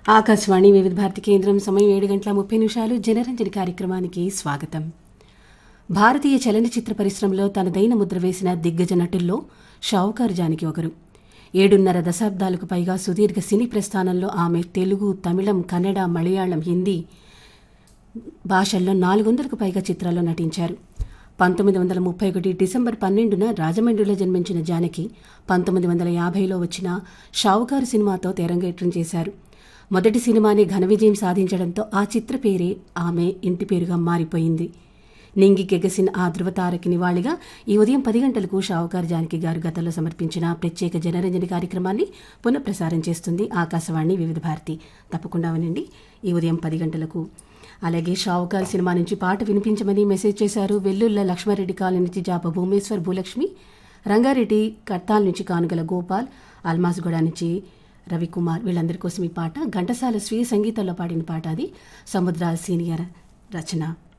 ఆకాశవాణి వివిధ భారతి కేంద్రం సమయం ఏడు గంటల ముప్పై నిమిషాలు జనరంజని కార్యక్రమానికి స్వాగతం భారతీయ చలనచిత్ర పరిశ్రమలో తనదైన ముద్ర వేసిన దిగ్గజ నటుల్లో షావుకారు జానకి ఒకరు ఏడున్నర దశాబ్దాలకు పైగా సుదీర్ఘ సినీ ప్రస్థానంలో ఆమె తెలుగు తమిళం కన్నడ మలయాళం హిందీ భాషల్లో నాలుగు వందలకు పైగా చిత్రాల్లో నటించారు పంతొమ్మిది వందల ముప్పై ఒకటి డిసెంబర్ పన్నెండున రాజమండ్రిలో జన్మించిన జానకి పంతొమ్మిది వందల యాభైలో వచ్చిన షావుకారు సినిమాతో తెరంగేట్రం చేశారు మొదటి సినిమానే ఘన విజయం సాధించడంతో ఆ చిత్ర పేరే ఆమె ఇంటి పేరుగా మారిపోయింది నింగి గెగసిన ఆ ధృవతారకి నివాళిగా ఈ ఉదయం పది గంటలకు షావుకారు జానకి గారు గతంలో సమర్పించిన ప్రత్యేక జనరంజని కార్యక్రమాన్ని పునఃప్రసారం చేస్తుంది ఆకాశవాణి వివిధ భారతి తప్పకుండా వినండి ఈ ఉదయం పది గంటలకు అలాగే షావుకారు సినిమా నుంచి పాట వినిపించమని మెసేజ్ చేశారు వెల్లుల్ల లక్ష్మారెడ్డి కాలనీ నుంచి జాప భూమేశ్వర్ భూలక్ష్మి రంగారెడ్డి కట్టాల్ నుంచి కానుగల గోపాల్ అల్మాస్గూడ నుంచి రవికుమార్ వీళ్ళందరి కోసం ఈ పాట ఘంటసాల స్వీయ సంగీతంలో పాడిన పాట అది సముద్రాల సీనియర్ రచన